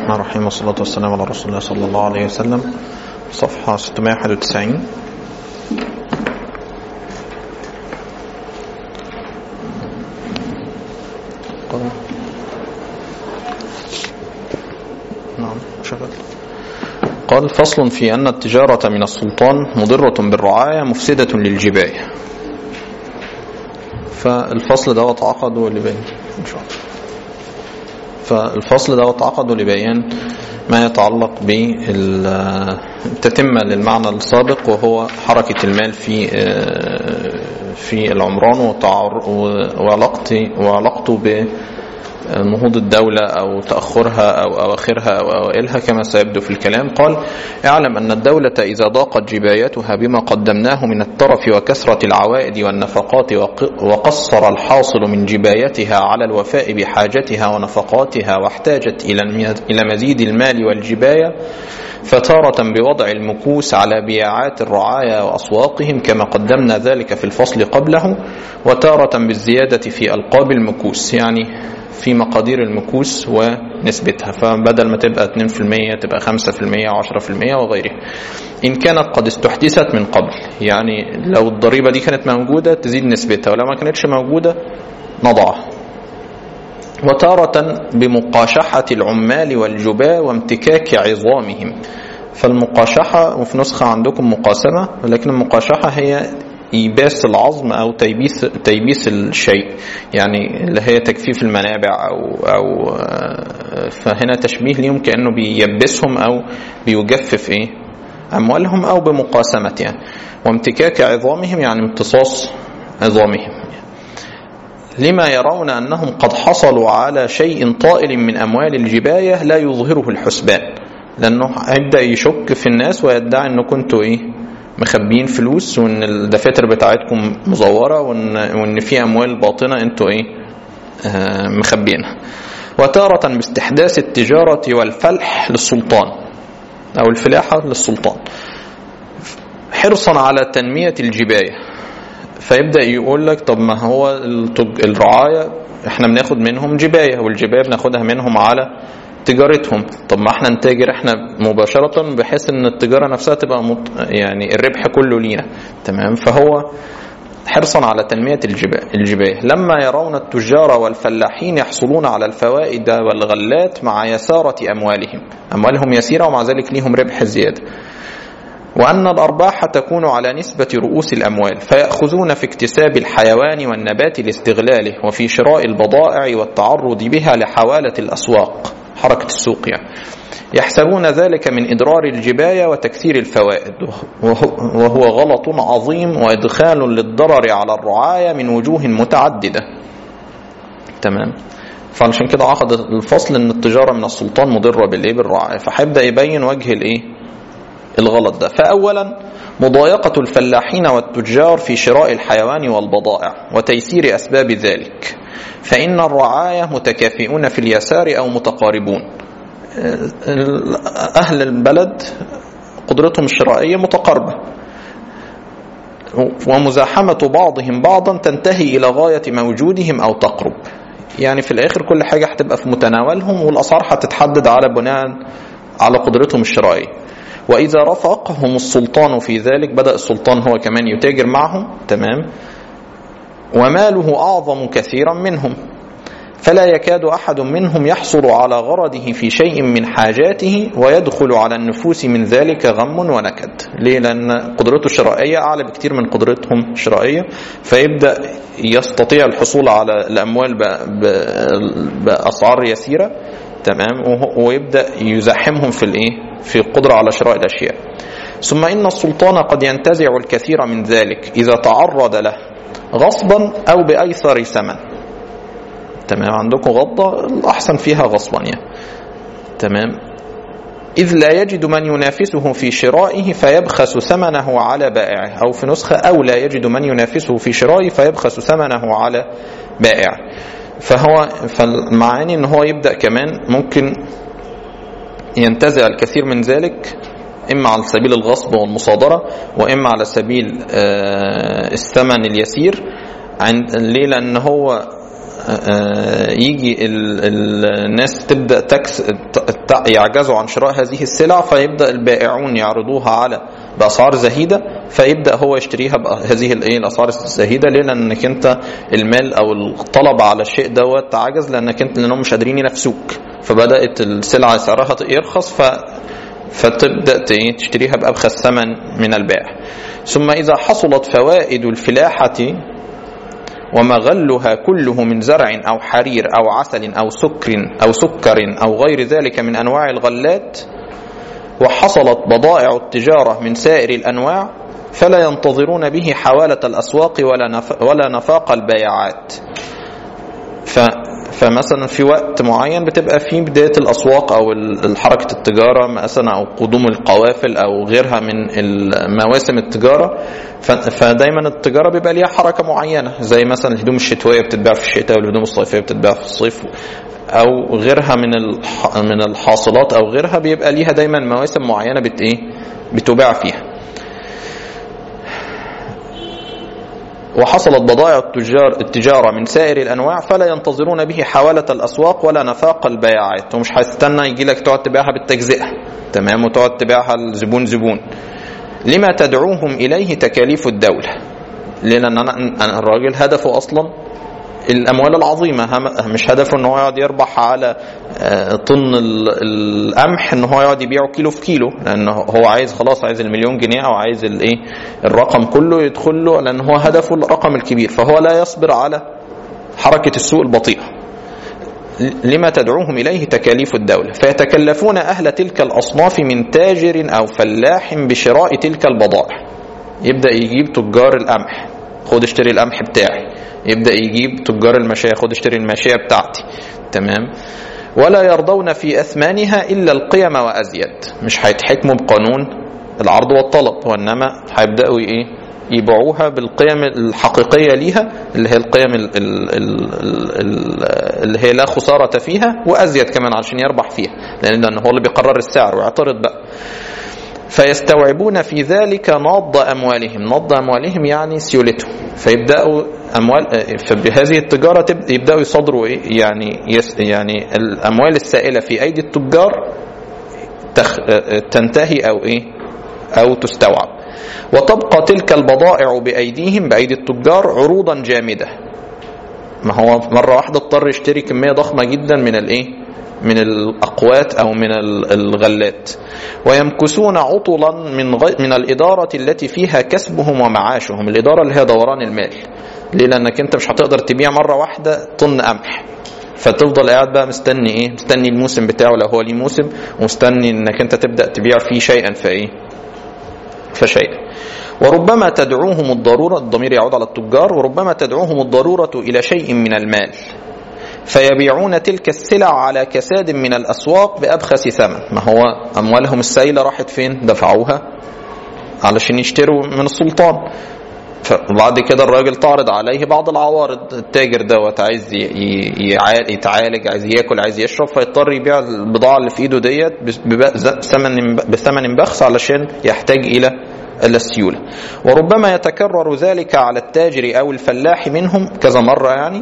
الرحمن الرحيم والصلاة والسلام على رسول الله صلى الله عليه وسلم صفحة 691 نعم شغل قال فصل في أن التجارة من السلطان مضرة بالرعاية مفسدة للجباية فالفصل ده عقده لبيان إن شاء الله فالفصل ده عقده لبيان ما يتعلق بالتتمة للمعنى السابق وهو حركة المال في في العمران وعلاقته وعلاقته بنهوض الدولة أو تأخرها أو أواخرها أو أوائلها كما سيبدو في الكلام قال اعلم أن الدولة إذا ضاقت جبايتها بما قدمناه من الترف وكثرة العوائد والنفقات وقصر الحاصل من جبايتها على الوفاء بحاجتها ونفقاتها واحتاجت إلى مزيد المال والجباية فتارة بوضع المكوس على بياعات الرعايا وأسواقهم كما قدمنا ذلك في الفصل قبله وتارة بالزيادة في ألقاب المكوس يعني في مقادير المكوس ونسبتها فبدل ما تبقى 2% تبقى 5% 10% وغيره إن كانت قد استحدثت من قبل يعني لو الضريبة دي كانت موجودة تزيد نسبتها ولو ما كانتش موجودة نضعها وتارة بمقاشحة العمال والجباء وامتكاك عظامهم فالمقاشحة وفي نسخة عندكم مقاسمة ولكن المقاشحة هي إيباس العظم أو تيبيس تيبيس الشيء يعني اللي هي تجفيف المنابع أو أو فهنا تشبيه ليهم كأنه بييبسهم أو بيجفف إيه أموالهم أو بمقاسمة يعني وامتكاك عظامهم يعني امتصاص عظامهم لما يرون أنهم قد حصلوا على شيء طائل من أموال الجباية لا يظهره الحسبان لأنه هيبدأ يشك في الناس ويدعي أنه كنتوا إيه مخبيين فلوس وان الدفاتر بتاعتكم مزوره وان وان في اموال باطنه انتوا ايه آه مخبيينها وتارة باستحداث التجارة والفلح للسلطان أو الفلاحة للسلطان حرصا على تنمية الجباية فيبدأ يقول لك طب ما هو الرعاية احنا بناخد منهم جباية والجباية بناخدها منهم على تجارتهم طب ما احنا نتاجر احنا مباشرة بحيث ان التجارة نفسها تبقى مط... يعني الربح كله لينا تمام فهو حرصا على تنمية الجباية لما يرون التجار والفلاحين يحصلون على الفوائد والغلات مع يسارة أموالهم أموالهم يسيرة ومع ذلك ليهم ربح زيادة وأن الأرباح تكون على نسبة رؤوس الأموال فيأخذون في اكتساب الحيوان والنبات لاستغلاله وفي شراء البضائع والتعرض بها لحوالة الأسواق حركة السوق يعني يحسبون ذلك من إضرار الجباية وتكثير الفوائد وهو غلط عظيم وإدخال للضرر على الرعاية من وجوه متعددة تمام فعشان كده عقد الفصل ان التجارة من السلطان مضرة بالايه بالرعاية فهيبدأ يبين وجه الايه الغلط ده فأولا مضايقة الفلاحين والتجار في شراء الحيوان والبضائع وتيسير أسباب ذلك فإن الرعاية متكافئون في اليسار أو متقاربون أهل البلد قدرتهم الشرائية متقاربة ومزاحمة بعضهم بعضا تنتهي إلى غاية موجودهم أو تقرب يعني في الآخر كل حاجة هتبقى في متناولهم والأسعار هتتحدد على بناء على قدرتهم الشرائية وإذا رفقهم السلطان في ذلك بدأ السلطان هو كمان يتاجر معهم تمام وماله أعظم كثيرا منهم فلا يكاد أحد منهم يحصل على غرضه في شيء من حاجاته ويدخل على النفوس من ذلك غم ونكد ليه لأن قدرته الشرائية أعلى بكثير من قدرتهم الشرائية فيبدأ يستطيع الحصول على الأموال بأسعار يسيرة تمام ويبدأ يزاحمهم في الإيه في القدرة على شراء الأشياء ثم إن السلطان قد ينتزع الكثير من ذلك إذا تعرض له غصبا أو بأيسر ثمن تمام عندكم غضة الأحسن فيها غصبا يعني تمام إذ لا يجد من ينافسه في شرائه فيبخس ثمنه على بائعه أو في نسخة أو لا يجد من ينافسه في شرائه فيبخس ثمنه على بائعه فهو فالمعاني ان هو يبدأ كمان ممكن ينتزع الكثير من ذلك إما على سبيل الغصب والمصادرة وإما على سبيل الثمن اليسير عند ليه لأن هو يجي ال ال الناس تبدا تكس يعجزوا عن شراء هذه السلع فيبدا البائعون يعرضوها على باسعار زهيده فيبدا هو يشتريها بهذه الايه الاسعار الزهيده ليه؟ لانك انت المال او الطلب على الشيء دوت عجز لانك انت لانهم مش قادرين ينافسوك فبدات السلعه سعرها يرخص ف فتبدا تشتريها بابخس ثمن من البائع ثم اذا حصلت فوائد الفلاحه ومغلها كله من زرع أو حرير أو عسل أو سكر أو سكر أو غير ذلك من أنواع الغلات وحصلت بضائع التجارة من سائر الأنواع فلا ينتظرون به حوالة الأسواق ولا ولا نفاق البيعات ف فمثلا في وقت معين بتبقى في بدايه الاسواق او حركه التجاره مثلا او قدوم القوافل او غيرها من مواسم التجاره فدايما التجاره بيبقى ليها حركه معينه زي مثلا الهدوم الشتويه بتتباع في الشتاء والهدوم الصيفيه بتتباع في الصيف او غيرها من من الحاصلات او غيرها بيبقى ليها دايما مواسم معينه بت ايه بتباع فيها وحصلت بضائع التجار التجارة من سائر الأنواع فلا ينتظرون به حوالة الأسواق ولا نفاق البياعات ومش هيستنى يجي لك تقعد تبيعها بالتجزئة تمام وتقعد تبيعها الزبون زبون لما تدعوهم إليه تكاليف الدولة لأن أنا الراجل هدفه أصلا الاموال العظيمه مش هدفه ان هو يقعد يربح على طن القمح ان هو يقعد يبيعه كيلو في كيلو لان هو عايز خلاص عايز المليون جنيه او عايز الايه الرقم كله يدخل له لان هو هدفه الرقم الكبير فهو لا يصبر على حركه السوق البطيئه لما تدعوهم اليه تكاليف الدوله فيتكلفون اهل تلك الاصناف من تاجر او فلاح بشراء تلك البضائع يبدا يجيب تجار القمح خد اشتري القمح بتاعي يبدا يجيب تجار المشاية خد اشتري الماشيه بتاعتي تمام ولا يرضون في اثمانها الا القيم وازيد مش هيتحكموا بقانون العرض والطلب وانما هيبداوا ايه يبيعوها بالقيم الحقيقيه ليها اللي هي القيم ال ال ال اللي هي لا خساره فيها وازيد كمان عشان يربح فيها لان هو اللي بيقرر السعر ويعترض بقى فيستوعبون في ذلك نض اموالهم نض اموالهم يعني سيولتهم فيبداوا اموال فبهذه التجاره يبداوا يصدروا ايه يعني يس يعني الاموال السائله في ايدي التجار تخ تنتهي او ايه او تستوعب وتبقى تلك البضائع بايديهم بايدي التجار عروضا جامده ما هو مره واحده اضطر يشتري كميه ضخمه جدا من الايه من الاقوات او من الغلات ويمكثون عطلا من غي من الاداره التي فيها كسبهم ومعاشهم الاداره اللي هي دوران المال ليه لانك انت مش هتقدر تبيع مره واحده طن قمح فتفضل قاعد بقى مستني ايه مستني الموسم بتاعه لو هو ليه موسم ومستني انك انت تبدا تبيع فيه شيئا فايه فشيئا وربما تدعوهم الضرورة الضمير يعود على التجار وربما تدعوهم الضرورة إلى شيء من المال فيبيعون تلك السلع على كساد من الأسواق بأبخس ثمن ما هو أموالهم السائلة راحت فين دفعوها علشان يشتروا من السلطان فبعد كده الراجل تعرض عليه بعض العوارض التاجر دوت عايز يتعالج عايز ياكل عايز يشرب فيضطر يبيع البضاعه اللي في ايده ديت بثمن بثمن بخس علشان يحتاج الى السيوله وربما يتكرر ذلك على التاجر او الفلاح منهم كذا مره يعني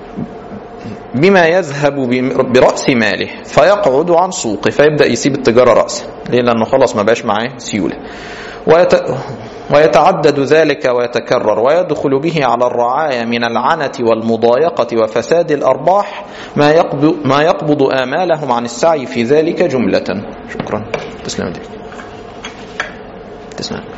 بما يذهب برأس ماله فيقعد عن سوقه فيبدأ يسيب التجارة رأسا ليه لأنه خلاص ما بقاش معاه سيولة ويت... ويتعدد ذلك ويتكرر ويدخل به على الرعاية من العنة والمضايقة وفساد الأرباح ما يقبض, ما يقبض آمالهم عن السعي في ذلك جملة شكرا تسلم دي تسلم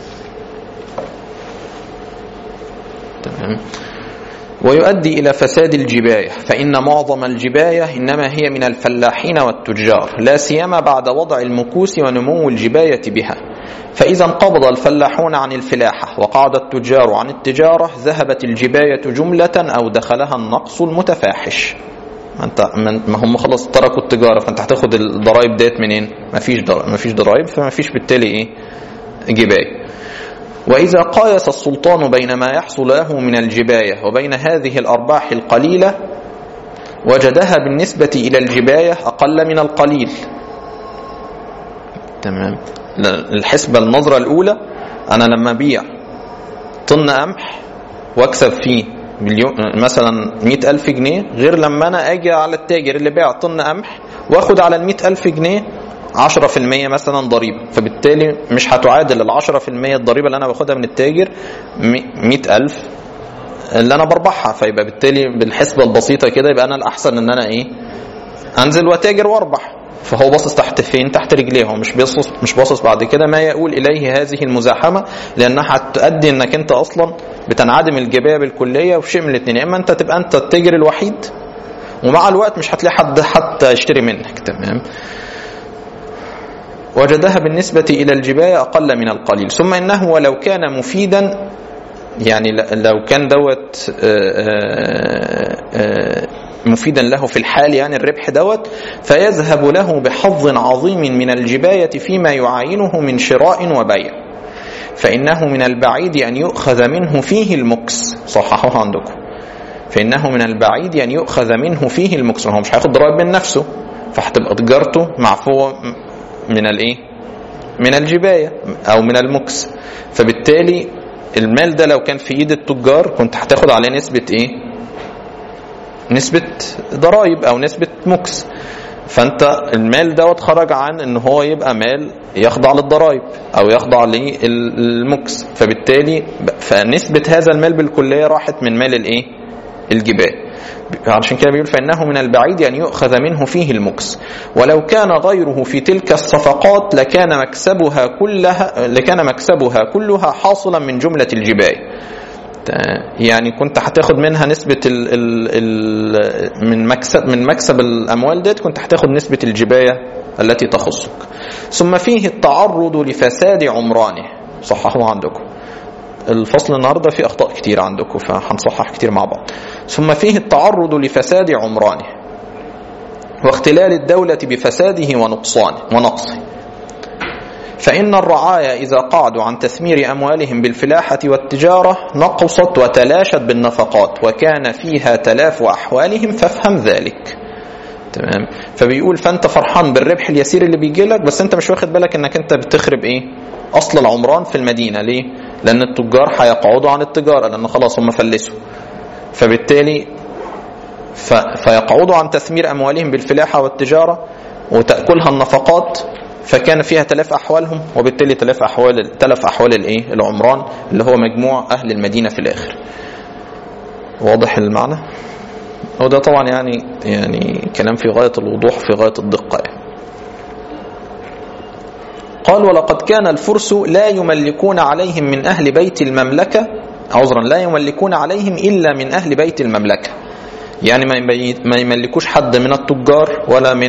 تمام ويؤدي إلى فساد الجباية فإن معظم الجباية إنما هي من الفلاحين والتجار لا سيما بعد وضع المكوس ونمو الجباية بها فإذا انقبض الفلاحون عن الفلاحة وقعد التجار عن التجارة ذهبت الجباية جملة أو دخلها النقص المتفاحش ما انت ما هم خلاص تركوا التجاره فانت هتاخد الضرايب ديت منين؟ ما فيش ما فيش ضرايب فما فيش بالتالي ايه؟ جبايه. وإذا قايس السلطان بين ما يحصل له من الجباية وبين هذه الأرباح القليلة وجدها بالنسبة إلى الجباية أقل من القليل تمام الحسبة النظرة الأولى أنا لما أبيع طن قمح وأكسب فيه مليون مثلا مئة ألف جنيه غير لما أنا أجي على التاجر اللي باع طن قمح وآخد على المئة ألف جنيه 10% مثلا ضريبة فبالتالي مش هتعادل ال 10% الضريبة اللي أنا باخدها من التاجر 100000 اللي أنا بربحها فيبقى بالتالي بالحسبة البسيطة كده يبقى أنا الأحسن إن أنا إيه أنزل وتاجر وأربح فهو باصص تحت فين تحت رجليه هو مش باصص مش باصص بعد كده ما يقول اليه هذه المزاحمه لانها هتؤدي انك انت اصلا بتنعدم الجبايه بالكليه وفي شيء من الاثنين يا اما انت تبقى انت التاجر الوحيد ومع الوقت مش هتلاقي حد حتى يشتري منك تمام وجدها بالنسبة إلى الجباية أقل من القليل ثم إنه ولو كان مفيدا يعني لو كان دوت مفيدا له في الحال يعني الربح دوت فيذهب له بحظ عظيم من الجباية فيما يعاينه من شراء وبيع فإنه من البعيد أن يؤخذ منه فيه المكس صححوها عندكم فإنه من البعيد أن يؤخذ منه فيه المكس هو مش هياخد ضرائب من نفسه فهتبقى تجارته معفوة من الايه من الجباية او من المكس فبالتالي المال ده لو كان في ايد التجار كنت هتاخد عليه نسبة ايه نسبة ضرائب او نسبة مكس فانت المال دوت خرج عن ان هو يبقى مال يخضع للضرائب او يخضع للمكس فبالتالي فنسبة هذا المال بالكلية راحت من مال الايه الجباية عشان كده بيقول فإنه من البعيد أن يؤخذ منه فيه المكس ولو كان غيره في تلك الصفقات لكان مكسبها كلها لكان مكسبها كلها حاصلا من جملة الجباية يعني كنت هتاخد منها نسبة ال ال ال من مكسب من مكسب الأموال ديت كنت هتاخد نسبة الجباية التي تخصك ثم فيه التعرض لفساد عمرانه صححوه عندكم الفصل النهارده فيه اخطاء كتير عندكم فهنصحح كتير مع بعض ثم فيه التعرض لفساد عمرانه واختلال الدولة بفساده ونقصانه ونقصه فإن الرعايا إذا قعدوا عن تثمير أموالهم بالفلاحة والتجارة نقصت وتلاشت بالنفقات وكان فيها تلاف أحوالهم فافهم ذلك تمام فبيقول فأنت فرحان بالربح اليسير اللي بيجي لك بس أنت مش واخد بالك أنك أنت بتخرب إيه أصل العمران في المدينة ليه لأن التجار هيقعدوا عن التجارة لأن خلاص هم فلسوا فبالتالي ف... فيقعدوا عن تثمير أموالهم بالفلاحة والتجارة وتأكلها النفقات فكان فيها تلف أحوالهم وبالتالي تلف أحوال تلف أحوال الإيه العمران اللي هو مجموع أهل المدينة في الآخر واضح المعنى وده طبعا يعني يعني كلام في غاية الوضوح في غاية الدقة يعني. قال ولقد كان الفرس لا يملكون عليهم من أهل بيت المملكة عذرا لا يملكون عليهم إلا من أهل بيت المملكة يعني ما يملكوش حد من التجار ولا من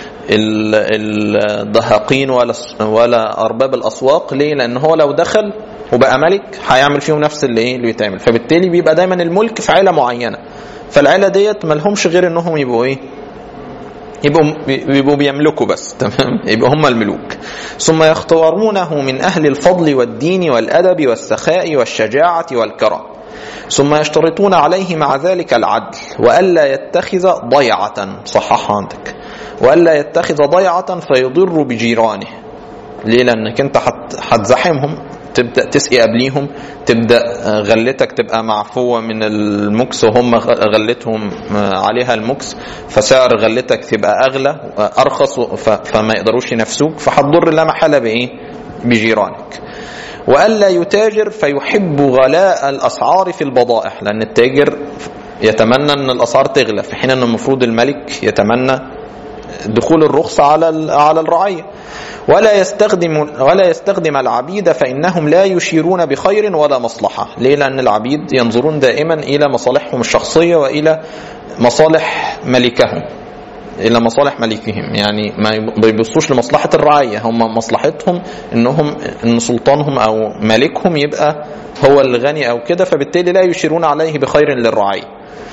الدهاقين ولا ولا ارباب الاسواق ليه لان هو لو دخل وبقى ملك هيعمل فيهم نفس اللي ايه اللي بيتعمل فبالتالي بيبقى دايما الملك في عيله معينه فالعيله ديت ما لهمش غير انهم يبقوا ايه يبقوا يبقوا بيملكوا بس تمام يبقى هم الملوك ثم يختارونه من اهل الفضل والدين والادب والسخاء والشجاعه والكرم ثم يشترطون عليه مع ذلك العدل والا يتخذ ضيعه صححها عندك والا يتخذ ضيعه فيضر بجيرانه ليه لانك انت هتزاحمهم تبدا تسقي قبليهم تبدا غلتك تبقى معفوه من المكس وهم غلتهم عليها المكس فسعر غلتك تبقى اغلى ارخص فما يقدروش ينافسوك فهتضر لا محاله بايه بجيرانك والا يتاجر فيحب غلاء الاسعار في البضائع لان التاجر يتمنى ان الاسعار تغلى في حين ان المفروض الملك يتمنى دخول الرخصة على على الرعية ولا يستخدم ولا يستخدم العبيد فإنهم لا يشيرون بخير ولا مصلحة ليه لأن العبيد ينظرون دائما إلى مصالحهم الشخصية وإلى مصالح ملكهم إلى مصالح ملكهم يعني ما بيبصوش لمصلحة الرعية هم مصلحتهم إنهم إن سلطانهم أو ملكهم يبقى هو الغني أو كده فبالتالي لا يشيرون عليه بخير للرعية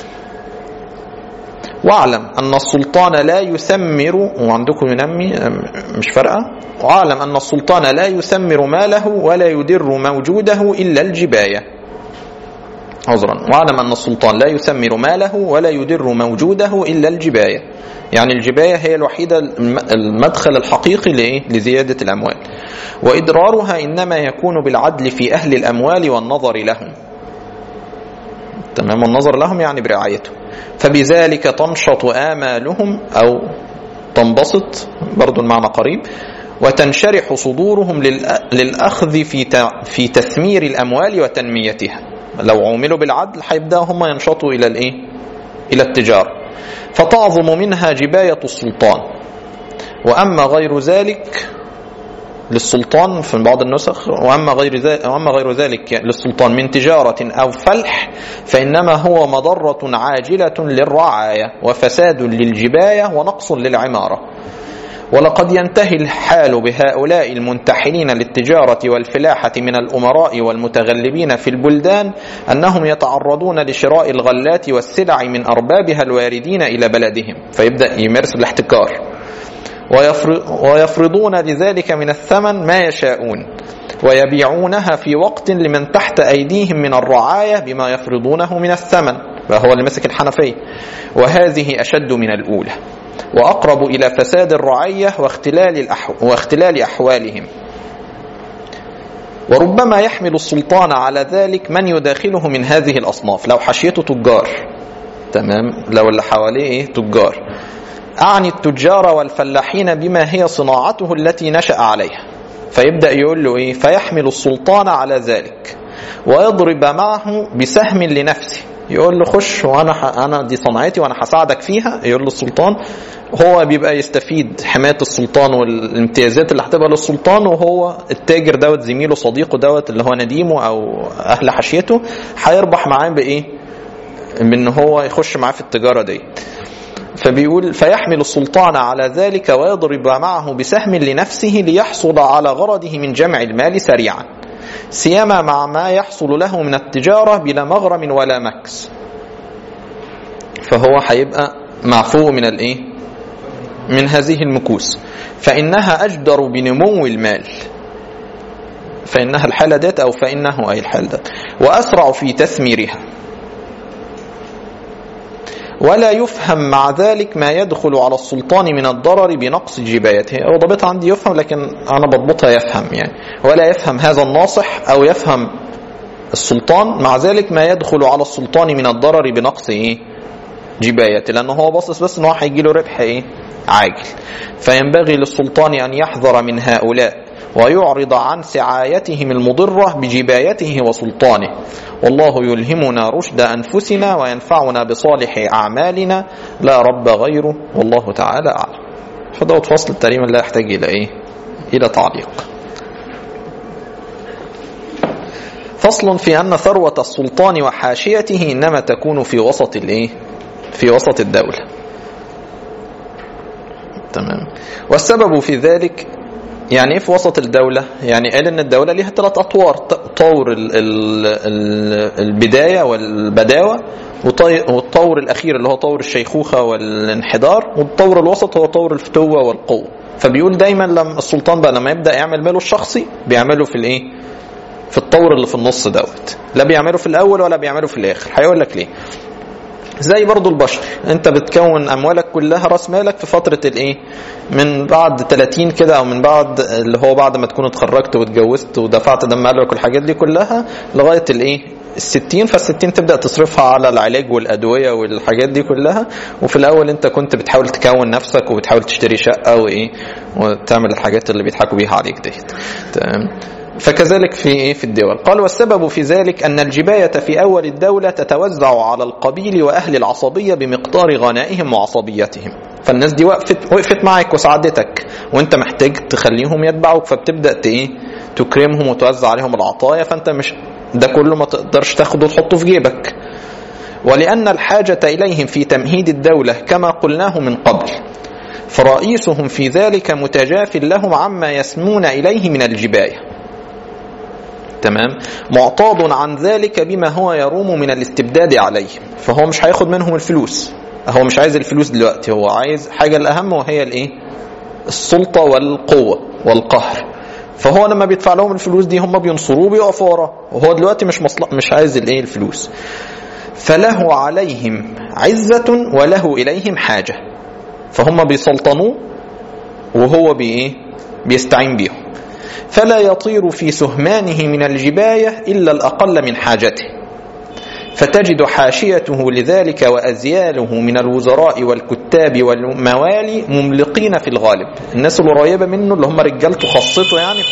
واعلم أن السلطان لا يثمر وعندكم ينمي مش فارقة واعلم أن السلطان لا يثمر ماله ولا يدر موجوده إلا الجباية عذرا واعلم أن السلطان لا يثمر ماله ولا يدر موجوده إلا الجباية يعني الجباية هي الوحيدة المدخل الحقيقي لإيه؟ لزيادة الأموال وإدرارها إنما يكون بالعدل في أهل الأموال والنظر لهم تمام والنظر لهم يعني برعايته فبذلك تنشط آمالهم أو تنبسط برضو المعنى قريب وتنشرح صدورهم للأخذ في في تثمير الأموال وتنميتها لو عوملوا بالعدل هيبدأوا هم ينشطوا إلى الإيه؟ إلى التجارة فتعظم منها جباية السلطان وأما غير ذلك للسلطان في بعض النسخ وأما غير ذلك, وأما غير ذلك للسلطان من تجارة أو فلح فإنما هو مضرة عاجلة للرعاية وفساد للجباية ونقص للعمارة ولقد ينتهي الحال بهؤلاء المنتحلين للتجارة والفلاحة من الأمراء والمتغلبين في البلدان أنهم يتعرضون لشراء الغلات والسلع من أربابها الواردين إلى بلدهم فيبدأ يمارس الاحتكار ويفرضون لذلك من الثمن ما يشاءون ويبيعونها في وقت لمن تحت أيديهم من الرعاية بما يفرضونه من الثمن فهو اللي مسك الحنفية وهذه أشد من الأولى وأقرب إلى فساد الرعية واختلال, الأحو... واختلال أحوالهم وربما يحمل السلطان على ذلك من يداخله من هذه الأصناف لو حشيته تجار تمام لو اللي حواليه إيه؟ تجار أعني التجار والفلاحين بما هي صناعته التي نشأ عليها فيبدأ يقول له إيه فيحمل السلطان على ذلك ويضرب معه بسهم لنفسه يقول له خش وانا ح... انا دي صنعتي وانا هساعدك فيها يقول له السلطان هو بيبقى يستفيد حمايه السلطان والامتيازات اللي هتبقى للسلطان وهو التاجر دوت زميله صديقه دوت اللي هو نديمه او اهل حاشيته هيربح معاه بايه؟ بان هو يخش معاه في التجاره دي. فبيقول فيحمل السلطان على ذلك ويضرب معه بسهم لنفسه ليحصل على غرضه من جمع المال سريعا سيما مع ما يحصل له من التجارة بلا مغرم ولا مكس فهو هيبقى معفو من الايه من هذه المكوس فإنها أجدر بنمو المال فإنها الحالة ديت أو فإنه أي الحال ديت وأسرع في تثميرها ولا يفهم مع ذلك ما يدخل على السلطان من الضرر بنقص جبايته هو ضابطها عندي يفهم لكن أنا بضبطها يفهم يعني ولا يفهم هذا الناصح أو يفهم السلطان مع ذلك ما يدخل على السلطان من الضرر بنقص إيه جبايته لأنه هو باصص بس إن هو هيجي له ربح إيه عاجل فينبغي للسلطان أن يحذر من هؤلاء ويعرض عن سعايتهم المضرة بجبايته وسلطانه والله يلهمنا رشد أنفسنا وينفعنا بصالح أعمالنا لا رب غيره والله تعالى أعلم فدوت فصل تقريبا لا يحتاج إلى إيه إلى تعليق فصل في أن ثروة السلطان وحاشيته إنما تكون في وسط الإيه في وسط الدولة تمام والسبب في ذلك يعني ايه في وسط الدولة؟ يعني قال ان الدولة ليها ثلاث اطوار طور ال ال ال البداية والبداوة والطور الاخير اللي هو طور الشيخوخة والانحدار والطور الوسط هو طور الفتوة والقوة فبيقول دايما لما السلطان بقى لما يبدا يعمل ماله الشخصي بيعمله في الايه؟ في الطور اللي في النص دوت لا بيعمله في الاول ولا بيعمله في الاخر هيقول لك ليه زي برضو البشر انت بتكون اموالك كلها راس مالك في فتره الايه من بعد 30 كده او من بعد اللي هو بعد ما تكون اتخرجت واتجوزت ودفعت دم قلبك والحاجات دي كلها لغايه الايه الستين فالستين تبدأ تصرفها على العلاج والأدوية والحاجات دي كلها وفي الأول أنت كنت بتحاول تكون نفسك وبتحاول تشتري شقة وإيه وتعمل الحاجات اللي بيضحكوا بيها عليك ديت تمام فكذلك في ايه في الدول قال والسبب في ذلك أن الجباية في أول الدولة تتوزع على القبيل وأهل العصبية بمقدار غنائهم وعصبيتهم فالناس دي وقفت وقفت معك وساعدتك وانت محتاج تخليهم يتبعوك فبتبدا ايه تكرمهم وتوزع عليهم العطايا فانت مش ده كله ما تقدرش تاخده وتحطه في جيبك ولأن الحاجة إليهم في تمهيد الدولة كما قلناه من قبل فرئيسهم في ذلك متجاف لهم عما يسمون إليه من الجباية تمام معتاض عن ذلك بما هو يروم من الاستبداد عليه فهو مش هياخد منهم الفلوس هو مش عايز الفلوس دلوقتي هو عايز حاجة الأهم وهي الإيه السلطة والقوة والقهر فهو لما بيدفع لهم الفلوس دي هم بينصروه بيقفوا وراه وهو دلوقتي مش مصلح مش عايز الايه الفلوس فله عليهم عزة وله إليهم حاجة فهم بيسلطنوه وهو بإيه بيستعين بيهم فلا يطير في سهمانه من الجباية إلا الأقل من حاجته فتجد حاشيته لذلك وأزياله من الوزراء والكتاب والموالي مملقين في الغالب الناس القريبة منه اللي هم رجالته خاصته يعني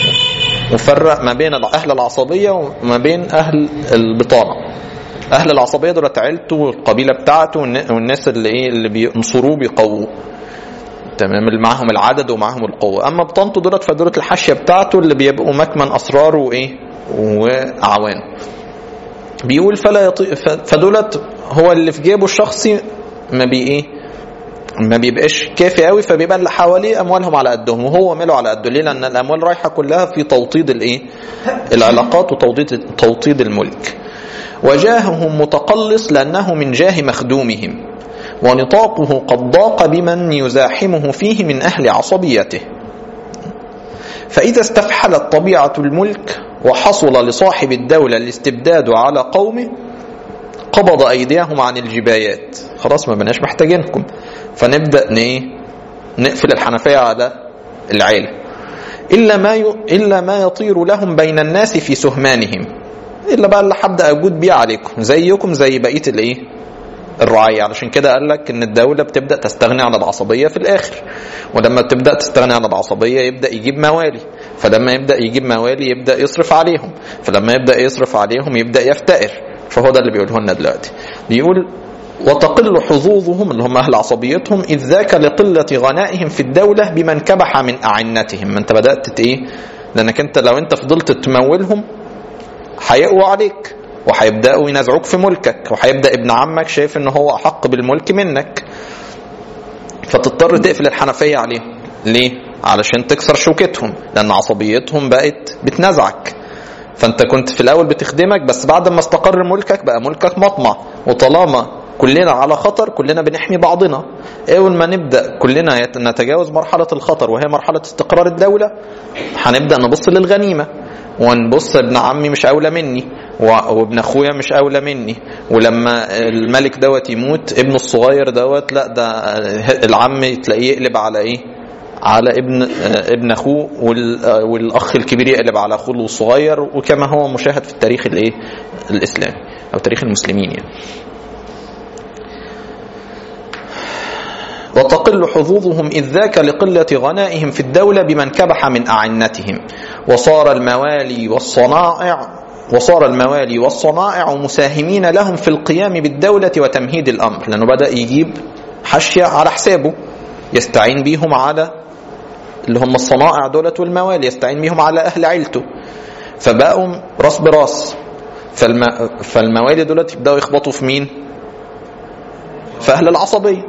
مفرق ما بين أهل العصبية وما بين أهل البطانة أهل العصبية دول عيلته والقبيلة بتاعته والناس اللي إيه اللي بينصروه بيقووه تمام اللي معاهم العدد ومعاهم القوة أما بطنته دولت فدولت الحاشية بتاعته اللي بيبقوا مكمن أسراره وإيه وأعوانه بيقول فلا يطي... فدولت هو اللي في جيبه الشخصي ما بي ايه ما بيبقاش كافي قوي فبيبقى اللي حواليه اموالهم على قدهم وهو ماله على قده ليه لان الاموال رايحه كلها في توطيد الايه العلاقات وتوطيد توطيد الملك وجاههم متقلص لانه من جاه مخدومهم ونطاقه قد ضاق بمن يزاحمه فيه من اهل عصبيته فاذا استفحلت طبيعه الملك وحصل لصاحب الدولة الاستبداد على قومه قبض أيديهم عن الجبايات خلاص ما بناش محتاجينكم فنبدأ نيه نقفل الحنفية على العيلة إلا ما ي... إلا ما يطير لهم بين الناس في سهمانهم إلا بقى اللي هبدأ أجود بيه عليكم زيكم زي بقية الإيه الرعاية علشان كده قال لك ان الدولة بتبدأ تستغني عن العصبية في الاخر ولما تبدأ تستغني عن العصبية يبدأ يجيب موالي فلما يبدأ يجيب موالي يبدأ يصرف عليهم فلما يبدأ يصرف عليهم يبدأ يفتقر فهو ده اللي بيقوله لنا دلوقتي بيقول وتقل حظوظهم اللي هم أهل عصبيتهم إذ ذاك لقلة غنائهم في الدولة بمن كبح من أعنتهم ما أنت بدأت إيه لأنك أنت لو أنت فضلت تمولهم هيقوى عليك وهيبداوا ينازعوك في ملكك وهيبدا ابن عمك شايف ان هو احق بالملك منك فتضطر تقفل الحنفيه عليهم ليه علشان تكسر شوكتهم لان عصبيتهم بقت بتنازعك فانت كنت في الاول بتخدمك بس بعد ما استقر ملكك بقى ملكك مطمع وطالما كلنا على خطر كلنا بنحمي بعضنا اول ما نبدا كلنا نتجاوز مرحله الخطر وهي مرحله استقرار الدوله هنبدا نبص للغنيمه ونبص ابن عمي مش اولى مني وابن اخويا مش اولى مني ولما الملك دوت يموت ابنه الصغير دوت لا ده العم تلاقيه يقلب على ايه على ابن ابن اخوه والاخ الكبير يقلب على اخوه الصغير وكما هو مشاهد في التاريخ الايه الاسلامي او تاريخ المسلمين يعني وتقل حظوظهم إذ ذاك لقلة غنائهم في الدولة بمن كبح من أعنتهم وصار الموالي والصنائع وصار الموالي والصنائع مساهمين لهم في القيام بالدولة وتمهيد الأمر لأنه بدأ يجيب حشية على حسابه يستعين بيهم على اللي هم الصنائع دولة والموالي يستعين بيهم على أهل عيلته فبقوا راس براس فالم... فالموالي دولت يبدأوا يخبطوا في مين في أهل العصبية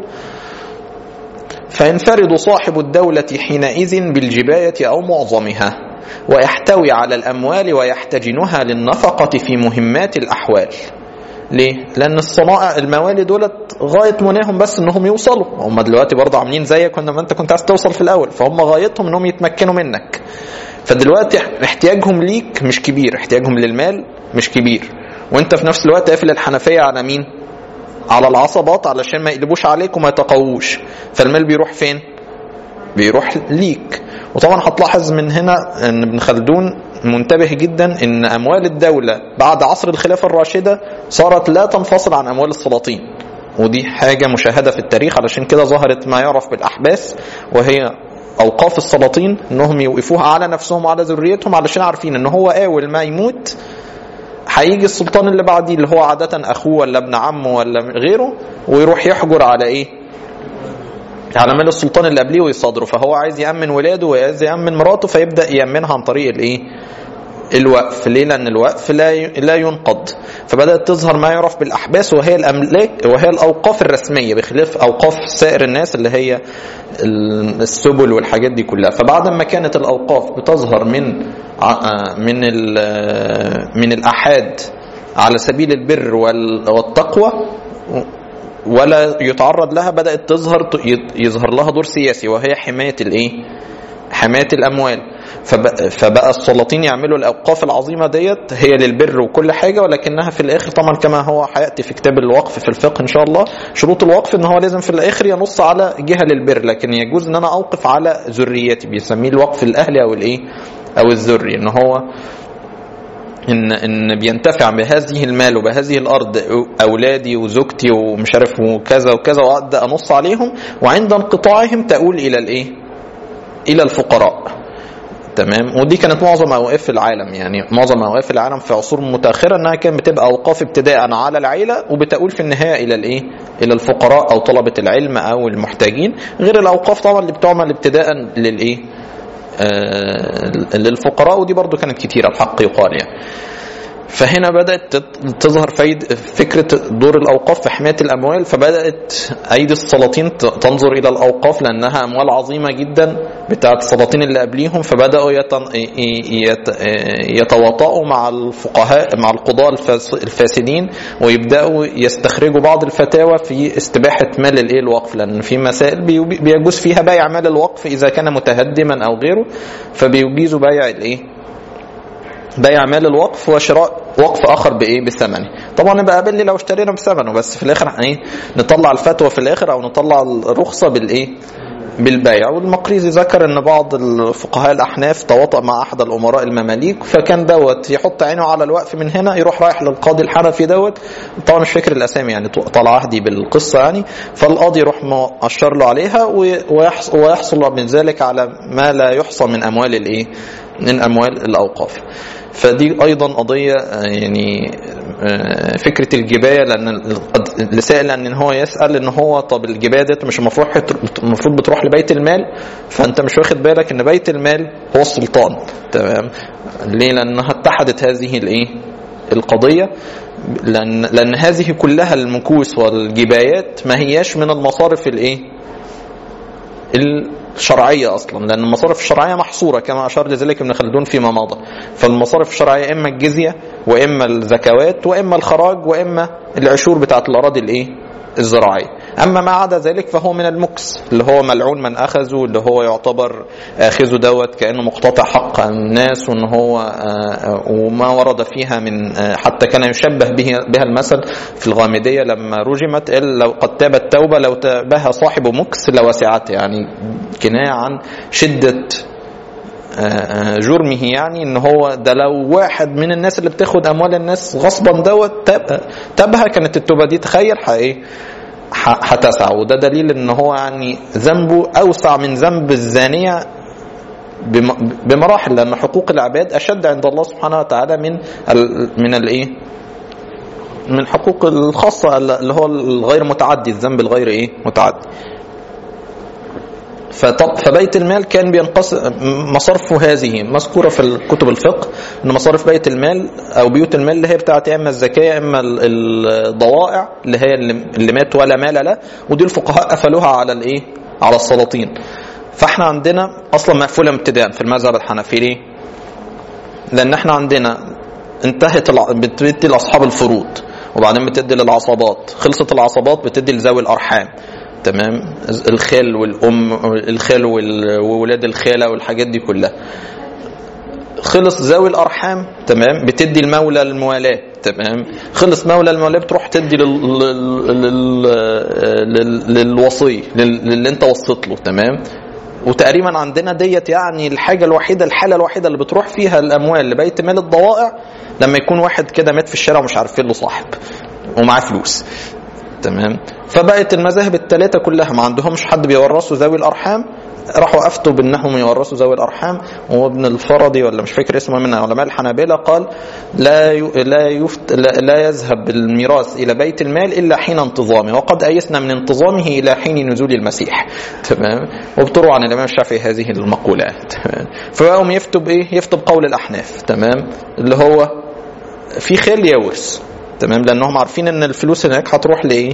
فينفرد صاحب الدولة حينئذ بالجباية أو معظمها ويحتوي على الأموال ويحتجنها للنفقة في مهمات الأحوال ليه؟ لأن الصنائع الموالي دولت غاية مناهم بس إنهم يوصلوا هم دلوقتي برضه عاملين زيك وإنما أنت كنت عايز توصل في الأول فهم غايتهم إنهم يتمكنوا منك فدلوقتي احتياجهم ليك مش كبير احتياجهم للمال مش كبير وانت في نفس الوقت قافل الحنفية على مين على العصبات علشان ما يقلبوش عليك وما يتقووش فالمال بيروح فين بيروح ليك وطبعا هتلاحظ من هنا ان ابن خلدون منتبه جدا ان اموال الدولة بعد عصر الخلافة الراشدة صارت لا تنفصل عن اموال السلاطين ودي حاجة مشاهدة في التاريخ علشان كده ظهرت ما يعرف بالاحباس وهي اوقاف السلاطين انهم يوقفوها على نفسهم وعلى ذريتهم علشان عارفين ان هو اول ما يموت هيجي السلطان اللي بعديه اللي هو عادة أخوه ولا ابن عمه ولا غيره ويروح يحجر على إيه؟ على مال السلطان اللي قبليه ويصادره فهو عايز يأمن ولاده وعايز يأمن مراته فيبدأ يأمنها عن طريق الإيه؟ الوقف ليه لأن الوقف لا لا ينقض فبدأت تظهر ما يعرف بالأحباس وهي الأملاك وهي الأوقاف الرسمية بخلاف أوقاف سائر الناس اللي هي السبل والحاجات دي كلها فبعد ما كانت الأوقاف بتظهر من من من الآحاد على سبيل البر والتقوى ولا يتعرض لها بدأت تظهر يظهر لها دور سياسي وهي حماية الإيه؟ حماية الأموال فبقى السلاطين يعملوا الأوقاف العظيمة ديت هي للبر وكل حاجة ولكنها في الآخر طبعا كما هو هيأتي في كتاب الوقف في الفقه إن شاء الله شروط الوقف إن هو لازم في الآخر ينص على جهة للبر لكن يجوز إن أنا أوقف على ذريتي بيسميه الوقف الأهلي أو الإيه أو الذري إن هو ان ان بينتفع بهذه المال وبهذه الارض اولادي وزوجتي ومش عارف وكذا وكذا وابدا انص عليهم وعند انقطاعهم تؤول الى الايه؟ الى الفقراء. تمام ودي كانت معظم اوقاف العالم يعني معظم اوقاف العالم في عصور متاخره انها كانت بتبقى اوقاف ابتداء على العيله وبتؤول في النهايه الى الايه؟ الى الفقراء او طلبه العلم او المحتاجين غير الاوقاف طبعا اللي بتعمل ابتداء للايه؟ آه للفقراء ودي برضو كانت كتيره الحق يقال يعني. فهنا بدات تظهر فايد فكره دور الاوقاف في حمايه الاموال فبدات ايدي السلاطين تنظر الى الاوقاف لانها اموال عظيمه جدا بتاعه السلاطين اللي قبليهم فبداوا يتواطؤوا مع الفقهاء مع القضاة الفاسدين ويبداوا يستخرجوا بعض الفتاوى في استباحه مال الايه الوقف لان في مسائل بيجوز فيها بيع مال الوقف اذا كان متهدما او غيره فبيجيزوا بيع الايه بيع مال الوقف وشراء وقف اخر بايه بثمنه طبعا يبقى قابل لي لو اشترينا بثمنه بس في الاخر ايه نطلع الفتوى في الاخر او نطلع الرخصه بالايه بالبيع والمقريزي ذكر ان بعض الفقهاء الاحناف تواطأ مع احد الامراء المماليك فكان دوت يحط عينه على الوقف من هنا يروح رايح للقاضي الحنفي دوت طبعا مش فاكر الاسامي يعني طلع عهدي بالقصه يعني فالقاضي يروح مؤشر له عليها ويحصل من ذلك على ما لا يحصى من اموال الايه من اموال الاوقاف فدي ايضا قضيه يعني فكره الجبايه لان لسائل ان هو يسال ان هو طب الجبايه ديت مش المفروض المفروض بتروح لبيت المال فانت مش واخد بالك ان بيت المال هو السلطان تمام ليه لانها اتحدت هذه الايه القضيه لان لان هذه كلها المكوس والجبايات ما هياش من المصارف الايه الشرعية أصلا لأن المصارف الشرعية محصورة كما أشار لذلك ابن خلدون فيما مضى فالمصارف الشرعية إما الجزية وإما الزكوات وإما الخراج وإما العشور بتاعت الأراضي الإيه الزراعية أما ما عدا ذلك فهو من المكس اللي هو ملعون من أخذه اللي هو يعتبر آخذه دوت كأنه مقتطع حق الناس وأن هو وما ورد فيها من حتى كان يشبه به بها المثل في الغامدية لما رجمت لو قد تابت توبة لو تابها صاحب مكس لوسعته يعني كناية عن شدة جرمه يعني ان هو ده لو واحد من الناس اللي بتاخد اموال الناس غصبا دوت تابها كانت التوبه دي تخيل ايه هتسع وده دليل ان هو يعني ذنبه اوسع من ذنب الزانيه بمراحل لان حقوق العباد اشد عند الله سبحانه وتعالى من ال من الايه؟ من حقوق الخاصه اللي هو الغير متعدي الذنب الغير ايه؟ متعدي. فبيت المال كان بينقسم مصارفه هذه مذكوره في كتب الفقه ان مصارف بيت المال او بيوت المال اللي هي بتاعت اما الزكاه اما الضوائع اللي هي اللي مات ولا مال له ودي الفقهاء قفلوها على الايه؟ على السلاطين. فاحنا عندنا اصلا مقفوله ابتداء في المذهب الحنفي ليه؟ لان احنا عندنا انتهت بتدي لاصحاب الفروض وبعدين بتدي للعصابات خلصت العصابات بتدي لذوي الارحام تمام الخال والام الخال وولاد الخاله والحاجات دي كلها خلص ذوي الارحام تمام بتدي المولى الموالاه تمام خلص مولى الموالاه بتروح تدي لل... لل... لل... للوصي للي انت وصيت له تمام وتقريبا عندنا ديت يعني الحاجه الوحيده الحاله الوحيده اللي بتروح فيها الاموال لبيت مال الضوائع لما يكون واحد كده مات في الشارع ومش عارفين له صاحب ومعاه فلوس تمام فبقت المذاهب الثلاثه كلها ما عندهمش حد بيورثوا ذوي الارحام راحوا افتوا بانهم يورثوا ذوي الارحام وابن الفرضي ولا مش فاكر اسمه من علماء الحنابله قال لا لا يفت لا, لا يذهب الميراث الى بيت المال الا حين انتظامه وقد ايسنا من انتظامه الى حين نزول المسيح تمام وبتروى عن الامام الشافعي هذه المقولات تمام فبقوا يفتوا بايه؟ يفتوا بقول الاحناف تمام اللي هو في خيل يورث تمام لانهم عارفين ان الفلوس هناك هتروح لايه؟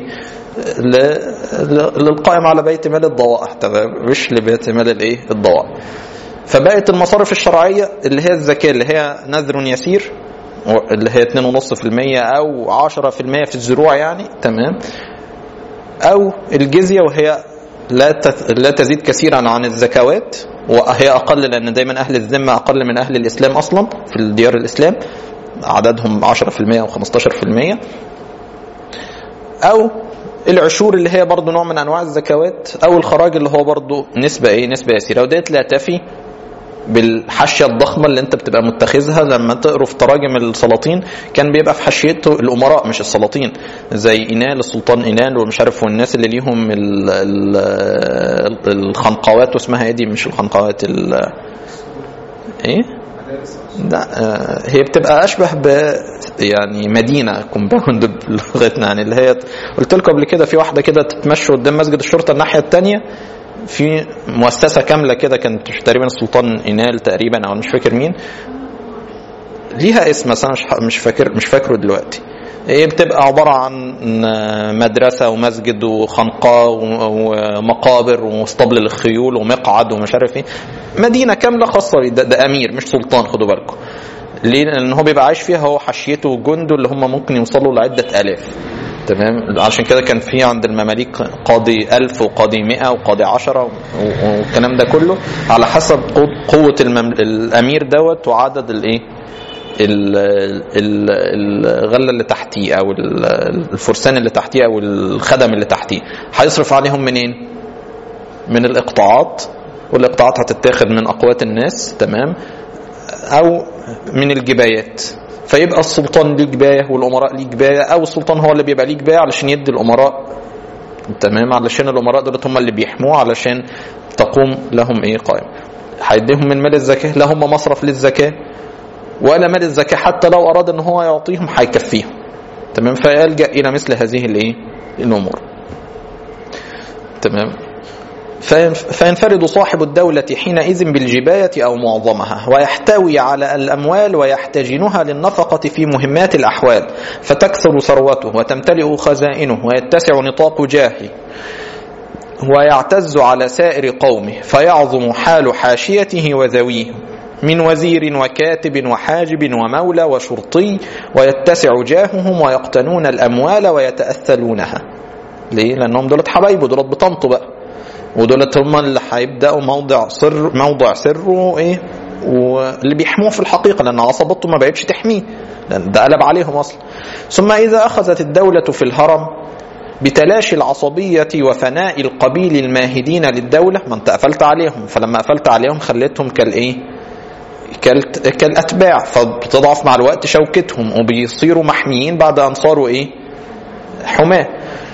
للقائم على بيت مال الضوائع تمام مش لبيت مال الايه؟ الضوائع. فبقت المصارف الشرعيه اللي هي الزكاه اللي هي نذر يسير اللي هي 2.5% او 10% في الزروع يعني تمام او الجزيه وهي لا لا تزيد كثيرا عن الزكوات وهي اقل لان دايما اهل الذمه اقل من اهل الاسلام اصلا في الديار الاسلام عددهم 10% او 15% او العشور اللي هي برضه نوع من انواع الزكوات او الخراج اللي هو برضه نسبه ايه نسبه يسيره وديت لا تفي بالحاشيه الضخمه اللي انت بتبقى متخذها لما تقروا في تراجم السلاطين كان بيبقى في حاشيته الامراء مش السلاطين زي اينال السلطان اينال ومش عارف والناس اللي ليهم ال ال الخنقوات واسمها ايه دي مش الخنقوات ال ايه لا هي بتبقى اشبه ب يعني مدينه كومباوند بلغتنا يعني اللي هي قلت لكم قبل كده في واحده كده تتمشى قدام مسجد الشرطه الناحيه الثانيه في مؤسسه كامله كده كانت تقريبا السلطان اينال تقريبا او مش فاكر مين ليها اسم بس انا مش مش فاكر مش فاكره دلوقتي هي بتبقى عبارة عن مدرسة ومسجد وخنقاء ومقابر واسطبل للخيول ومقعد ومش عارف ايه مدينة كاملة خاصة ده, ده أمير مش سلطان خدوا بالكم ليه؟ لأن هو بيبقى عايش فيها هو حشيته وجنده اللي هم ممكن يوصلوا لعدة آلاف تمام عشان كده كان في عند المماليك قاضي ألف وقاضي مئة وقاضي عشرة والكلام ده كله على حسب قوة المم... الأمير دوت وعدد الإيه الغله اللي تحتيه او الفرسان اللي تحتيه او الخدم اللي تحتيه هيصرف عليهم منين من الاقطاعات والاقطاعات هتتاخد من اقوات الناس تمام او من الجبايات فيبقى السلطان ليه جبايه والامراء ليه جبايه او السلطان هو اللي بيبقى ليه جبايه علشان يدي الامراء تمام علشان الامراء دولت هم اللي بيحموه علشان تقوم لهم ايه قائم هيديهم من مال الزكاه لا هم مصرف للزكاه ولا مال الزكاة حتى لو أراد أن هو يعطيهم هيكفيهم تمام فيلجأ إلى مثل هذه الإيه الأمور تمام فينفرد صاحب الدولة حينئذ بالجباية أو معظمها ويحتوي على الأموال ويحتجنها للنفقة في مهمات الأحوال فتكثر ثروته وتمتلئ خزائنه ويتسع نطاق جاهه ويعتز على سائر قومه فيعظم حال حاشيته وذويه من وزير وكاتب وحاجب ومولى وشرطي ويتسع جاههم ويقتنون الأموال ويتأثلونها ليه؟ لأنهم دولت حبايبه دولت بطنطه بقى ودولت هم اللي هيبدأوا موضع سر موضع سره إيه؟ واللي بيحموه في الحقيقة لأن عصبته ما بقتش تحميه لأن ده قلب عليهم أصلا ثم إذا أخذت الدولة في الهرم بتلاشي العصبية وفناء القبيل الماهدين للدولة ما انت قفلت عليهم فلما قفلت عليهم خليتهم كالإيه كالأتباع فبتضعف مع الوقت شوكتهم وبيصيروا محميين بعد أن صاروا إيه حماة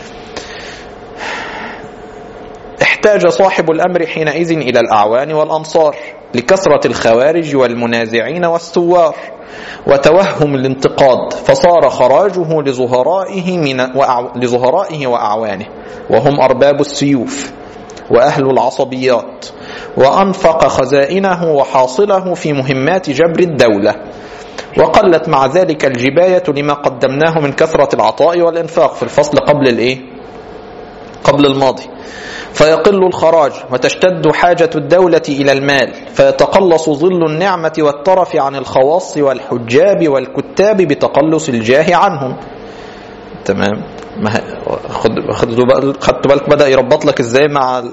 احتاج صاحب الأمر حينئذ إلى الأعوان والأنصار لكثرة الخوارج والمنازعين والثوار وتوهم الانتقاد فصار خراجه لزهرائه من وأع... لزهرائه وأعوانه وهم أرباب السيوف وأهل العصبيات وأنفق خزائنه وحاصله في مهمات جبر الدولة وقلت مع ذلك الجباية لما قدمناه من كثرة العطاء والإنفاق في الفصل قبل الإيه؟ قبل الماضي فيقل الخراج وتشتد حاجة الدولة إلى المال فيتقلص ظل النعمة والترف عن الخواص والحجاب والكتاب بتقلص الجاه عنهم تمام ما خد خدوا خدتوا بالك بدا يربط لك ازاي مع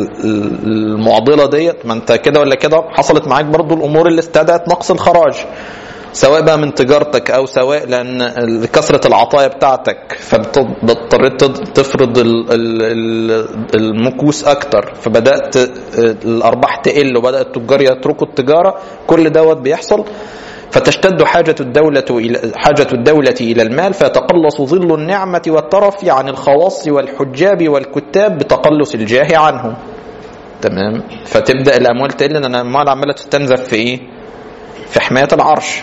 المعضله ديت ما انت كده ولا كده حصلت معاك برضو الامور اللي استدعت نقص الخراج سواء بقى من تجارتك او سواء لان كثره العطايا بتاعتك فاضطريت تفرض المكوس اكتر فبدات الارباح تقل وبدا التجار يتركوا التجاره كل دوت بيحصل فتشتد حاجة الدولة إلى حاجة الدولة إلى المال فيتقلص ظل النعمة والترف عن الخواص والحجاب والكتاب بتقلص الجاه عنهم. تمام؟ فتبدأ الأموال تقل لأن الأموال عمالة تستنزف في إيه؟ في حماية العرش.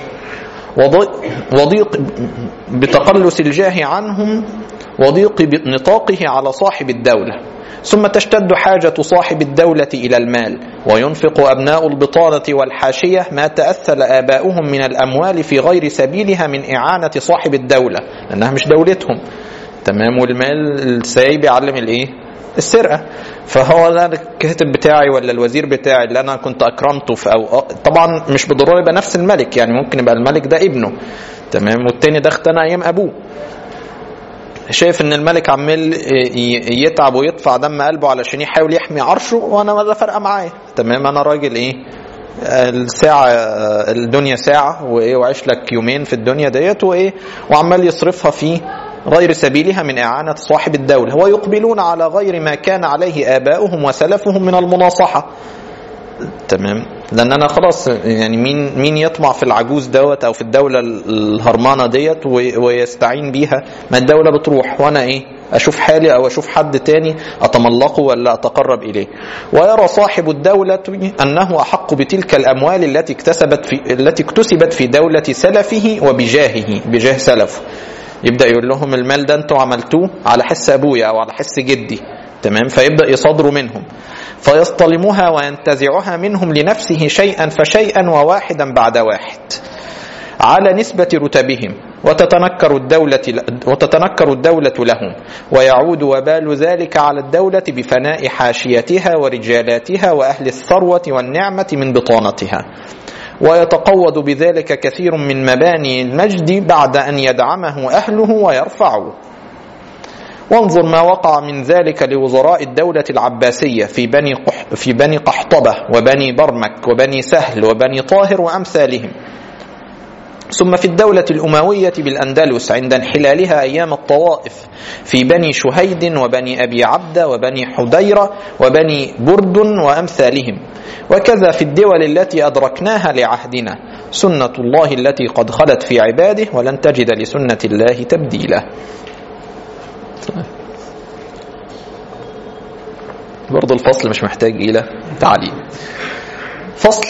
وضيق بتقلص الجاه عنهم وضيق نطاقه على صاحب الدولة ثم تشتد حاجة صاحب الدولة إلى المال وينفق أبناء البطانة والحاشية ما تأثل آباؤهم من الأموال في غير سبيلها من إعانة صاحب الدولة لأنها مش دولتهم تمام والمال السايب يعلم الإيه السرقة فهو ده الكاتب بتاعي ولا الوزير بتاعي اللي أنا كنت أكرمته في أو طبعا مش بالضرورة يبقى نفس الملك يعني ممكن يبقى الملك ده ابنه تمام والتاني ده اختنى أيام أبوه شايف ان الملك عمال يتعب ويدفع دم قلبه علشان يحاول يحمي عرشه وانا ما فارقه معايا تمام انا راجل ايه الساعة الدنيا ساعة وإيه وعيش لك يومين في الدنيا ديت وإيه وعمال يصرفها في غير سبيلها من إعانة صاحب الدولة ويقبلون على غير ما كان عليه آباؤهم وسلفهم من المناصحة تمام لان انا خلاص يعني مين مين يطمع في العجوز دوت او في الدوله الهرمانه ديت ويستعين بيها ما الدوله بتروح وانا ايه اشوف حالي او اشوف حد تاني اتملقه ولا اتقرب اليه ويرى صاحب الدوله انه احق بتلك الاموال التي اكتسبت في التي اكتسبت في دوله سلفه وبجاهه بجاه سلفه يبدا يقول لهم المال ده انتوا عملتوه على حس ابويا او على حس جدي تمام فيبدا يصادروا منهم فيصطلمها وينتزعها منهم لنفسه شيئا فشيئا وواحدا بعد واحد على نسبة رتبهم وتتنكر الدولة وتتنكر الدولة لهم ويعود وبال ذلك على الدولة بفناء حاشيتها ورجالاتها وأهل الثروة والنعمة من بطانتها ويتقوض بذلك كثير من مباني المجد بعد أن يدعمه أهله ويرفعه وانظر ما وقع من ذلك لوزراء الدولة العباسية في بني قح في بني قحطبة وبني برمك وبني سهل وبني طاهر وأمثالهم ثم في الدولة الأموية بالأندلس عند انحلالها أيام الطوائف في بني شهيد وبني أبي عبد وبني حديرة وبني برد وأمثالهم وكذا في الدول التي أدركناها لعهدنا سنة الله التي قد خلت في عباده ولن تجد لسنة الله تبديلا برضو الفصل مش محتاج إلى تعليم فصل